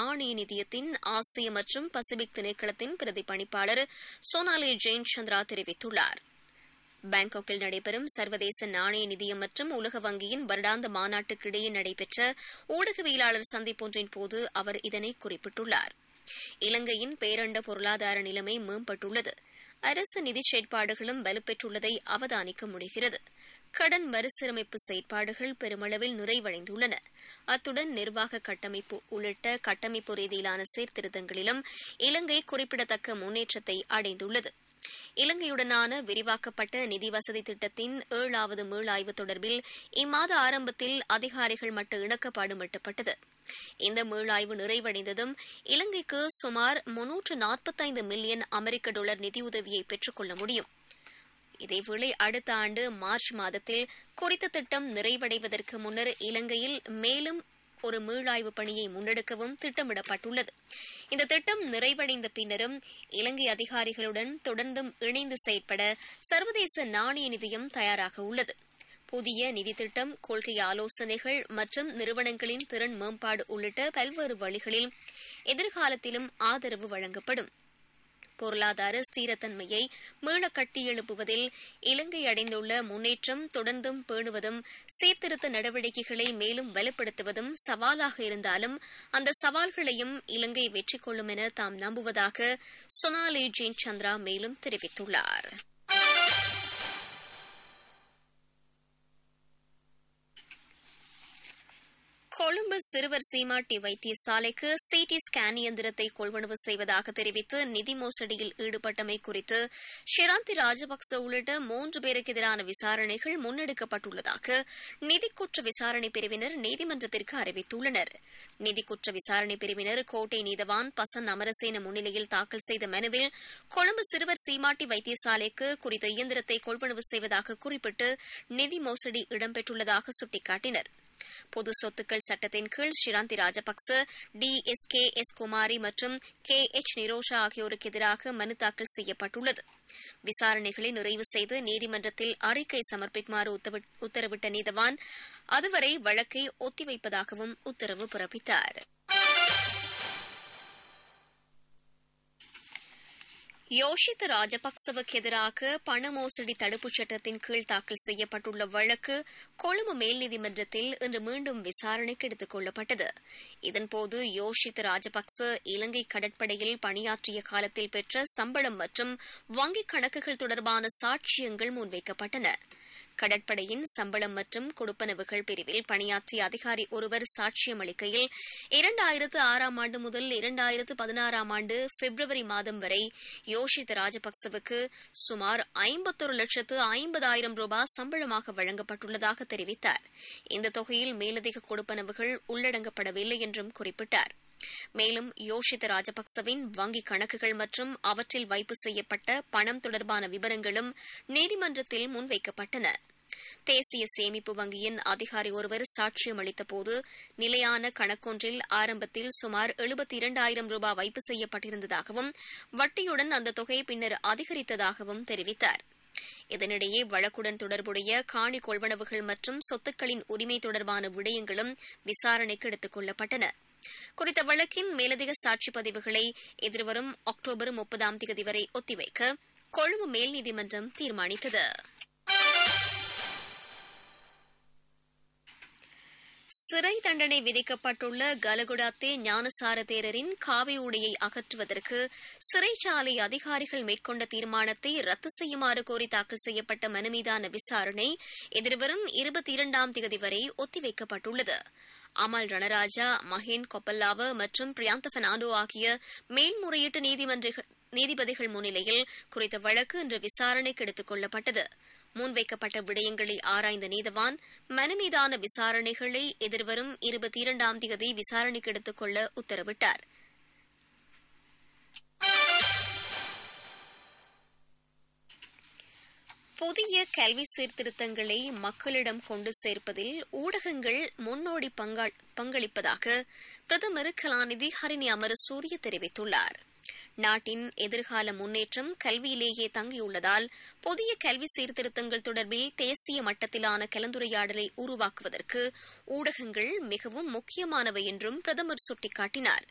நாணய நிதியத்தின் ஆசிய மற்றும் பசிபிக் திணைக்களத்தின் பிரதி பணிப்பாளர் சோனாலி ஜெயின் சந்திரா தெரிவித்துள்ளார் பாங்காக்கில் நடைபெறும் சர்வதேச நாணய நிதியம் மற்றும் உலக வங்கியின் வருடாந்த மாநாட்டுக்கிடையே நடைபெற்ற ஊடகவியலாளர் சந்திப்பொன்றின் போது அவர் இதனை குறிப்பிட்டுள்ளார் இலங்கையின் பேரண்ட பொருளாதார நிலைமை மேம்பட்டுள்ளது அரசு நிதி செயற்பாடுகளும் வலுப்பெற்றுள்ளதை அவதானிக்க முடிகிறது கடன் மறுசீரமைப்பு செயற்பாடுகள் பெருமளவில் நிறைவடைந்துள்ளன அத்துடன் நிர்வாக கட்டமைப்பு உள்ளிட்ட கட்டமைப்பு ரீதியிலான சீர்திருத்தங்களிலும் இலங்கை குறிப்பிடத்தக்க முன்னேற்றத்தை அடைந்துள்ளது இலங்கையுடனான விரிவாக்கப்பட்ட நிதி வசதி திட்டத்தின் ஏழாவது மீளாய்வு தொடர்பில் இம்மாத ஆரம்பத்தில் அதிகாரிகள் மட்ட இணக்கப்பாடு எட்டப்பட்டது இந்த மீளாய்வு நிறைவடைந்ததும் இலங்கைக்கு சுமார் முன்னூற்று நாற்பத்தைந்து மில்லியன் அமெரிக்க டாலர் நிதியுதவியை பெற்றுக்கொள்ள முடியும் இதேவேளை அடுத்த ஆண்டு மார்ச் மாதத்தில் குறித்த திட்டம் நிறைவடைவதற்கு முன்னர் இலங்கையில் மேலும் ஒரு மீளாய்வு பணியை முன்னெடுக்கவும் திட்டமிடப்பட்டுள்ளது இந்த திட்டம் நிறைவடைந்த பின்னரும் இலங்கை அதிகாரிகளுடன் தொடர்ந்தும் இணைந்து செயற்பட சர்வதேச நாணய நிதியம் தயாராக உள்ளது புதிய நிதி திட்டம் கொள்கை ஆலோசனைகள் மற்றும் நிறுவனங்களின் திறன் மேம்பாடு உள்ளிட்ட பல்வேறு வழிகளில் எதிர்காலத்திலும் ஆதரவு வழங்கப்படும் பொருளாதார ஸ்திரத்தன்மையை மீள கட்டியெழுப்புவதில் இலங்கை அடைந்துள்ள முன்னேற்றம் தொடர்ந்தும் பேணுவதும் சீர்திருத்த நடவடிக்கைகளை மேலும் வலுப்படுத்துவதும் சவாலாக இருந்தாலும் அந்த சவால்களையும் இலங்கை வெற்றி கொள்ளும் என தாம் நம்புவதாக சொனாலி ஜெயின் சந்திரா மேலும் தெரிவித்துள்ளார் கொழும்பு சிறுவர் சீமாட்டி வைத்தியசாலைக்கு சிடி ஸ்கேன் இயந்திரத்தை கொள்வனவு செய்வதாக தெரிவித்து நிதி மோசடியில் ஈடுபட்டமை குறித்து ஷிராந்தி ராஜபக்ச உள்ளிட்ட மூன்று பேருக்கு எதிரான விசாரணைகள் முன்னெடுக்கப்பட்டுள்ளதாக நிதி குற்ற விசாரணை பிரிவினர் நீதிமன்றத்திற்கு அறிவித்துள்ளனர் நிதி குற்ற விசாரணை பிரிவினர் கோட்டை நீதவான் பசன் அமரசேன முன்னிலையில் தாக்கல் செய்த மனுவில் கொழும்பு சிறுவர் சீமாட்டி வைத்தியசாலைக்கு குறித்த இயந்திரத்தை கொள்வனவு செய்வதாக குறிப்பிட்டு நிதி மோசடி இடம்பெற்றுள்ளதாக சுட்டிக்காட்டினர் பொது சொத்துக்கள் சட்டத்தின் கீழ் Shiranthi Rajapaksa D S K S Kumari மற்றும் கே எச் நிரோஷா ஆகியோருக்கு எதிராக மனு தாக்கல் செய்யப்பட்டுள்ளது விசாரணைகளை நிறைவு செய்து நீதிமன்றத்தில் அறிக்கை சமர்ப்பிக்குமாறு உத்தரவிட்ட நீதவான் அதுவரை வழக்கை ஒத்திவைப்பதாகவும் உத்தரவு பிறப்பித்தார் யோஷித் ராஜபக்சவுக்கு எதிராக பண மோசடி தடுப்புச் சட்டத்தின் கீழ் தாக்கல் செய்யப்பட்டுள்ள வழக்கு கொழும்பு மேல் நீதிமன்றத்தில் இன்று மீண்டும் விசாரணைக்கு எடுத்துக் கொள்ளப்பட்டது இதன்போது யோஷித் ராஜபக்ச இலங்கை கடற்படையில் பணியாற்றிய காலத்தில் பெற்ற சம்பளம் மற்றும் வங்கிக் கணக்குகள் தொடர்பான சாட்சியங்கள் முன்வைக்கப்பட்டன கடற்படையின் சம்பளம் மற்றும் கொடுப்பனவுகள் பிரிவில் பணியாற்றிய அதிகாரி ஒருவர் சாட்சியம் அளிக்கையில் இரண்டாயிரத்து ஆறாம் ஆண்டு முதல் இரண்டாயிரத்து பதினாறாம் ஆண்டு பிப்ரவரி மாதம் வரை யோஷித் ராஜபக்சவுக்கு சுமார் ஐம்பத்தொரு லட்சத்து ஐம்பதாயிரம் ரூபாய் சம்பளமாக வழங்கப்பட்டுள்ளதாக தெரிவித்தார் இந்த தொகையில் மேலதிக கொடுப்பனவுகள் உள்ளடங்கப்படவில்லை என்றும் குறிப்பிட்டார் மேலும் யோஷித ராஜபக்சவின் வங்கிக் கணக்குகள் மற்றும் அவற்றில் வைப்பு செய்யப்பட்ட பணம் தொடர்பான விவரங்களும் நீதிமன்றத்தில் முன்வைக்கப்பட்டன தேசிய சேமிப்பு வங்கியின் அதிகாரி ஒருவர் சாட்சியம் அளித்தபோது நிலையான கணக்கொன்றில் ஆரம்பத்தில் சுமார் எழுபத்தி இரண்டாயிரம் ரூபாய் வைப்பு செய்யப்பட்டிருந்ததாகவும் வட்டியுடன் அந்த தொகை பின்னர் அதிகரித்ததாகவும் தெரிவித்தார் இதனிடையே வழக்குடன் தொடர்புடைய காணி கொள்வனவுகள் மற்றும் சொத்துக்களின் உரிமை தொடர்பான விடயங்களும் விசாரணைக்கு எடுத்துக் கொள்ளப்பட்டன குறித்த வழக்கின் மேலதிக சாட்சி பதிவுகளை எதிர்வரும் அக்டோபர் முப்பதாம் தேதி வரை ஒத்திவைக்க கொழும்பு மேல் நீதிமன்றம் தீர்மானித்தது சிறை தண்டனை விதிக்கப்பட்டுள்ள கலகுடாத்தே ஞானசார தேரரின் காவி உடையை அகற்றுவதற்கு சிறைச்சாலை அதிகாரிகள் மேற்கொண்ட தீர்மானத்தை ரத்து செய்யுமாறு கோரி தாக்கல் செய்யப்பட்ட மனு மீதான விசாரணை எதிர்வரும் இருபத்தி இரண்டாம் தேதி வரை ஒத்திவைக்கப்பட்டுள்ளது அமல் ரணராஜா மஹேன் கொப்பல்லாவ மற்றும் பிரியாந்த பெர்னாண்டோ ஆகிய மேல்முறையீட்டு நீதிமன்ற நீதிபதிகள் முன்னிலையில் குறித்த வழக்கு இன்று விசாரணைக்கு எடுத்துக் கொள்ளப்பட்டது முன்வைக்கப்பட்ட விடயங்களை ஆராய்ந்த நீதவான் மனு மீதான விசாரணைகளை எதிர்வரும் இருபத்தி இரண்டாம் தேதி விசாரணைக்கு எடுத்துக் கொள்ள உத்தரவிட்டார் புதிய கல்வி சீர்திருத்தங்களை மக்களிடம் கொண்டு சேர்ப்பதில் ஊடகங்கள் முன்னோடி பங்களிப்பதாக பிரதமர் கலாநிதி ஹரிணி அமரசூரிய தெரிவித்துள்ளார் நாட்டின் எதிர்கால முன்னேற்றம் கல்வியிலேயே தங்கியுள்ளதால் புதிய கல்வி சீர்திருத்தங்கள் தொடர்பில் தேசிய மட்டத்திலான கலந்துரையாடலை உருவாக்குவதற்கு ஊடகங்கள் மிகவும் முக்கியமானவை என்றும் பிரதமர் சுட்டிக்காட்டினார்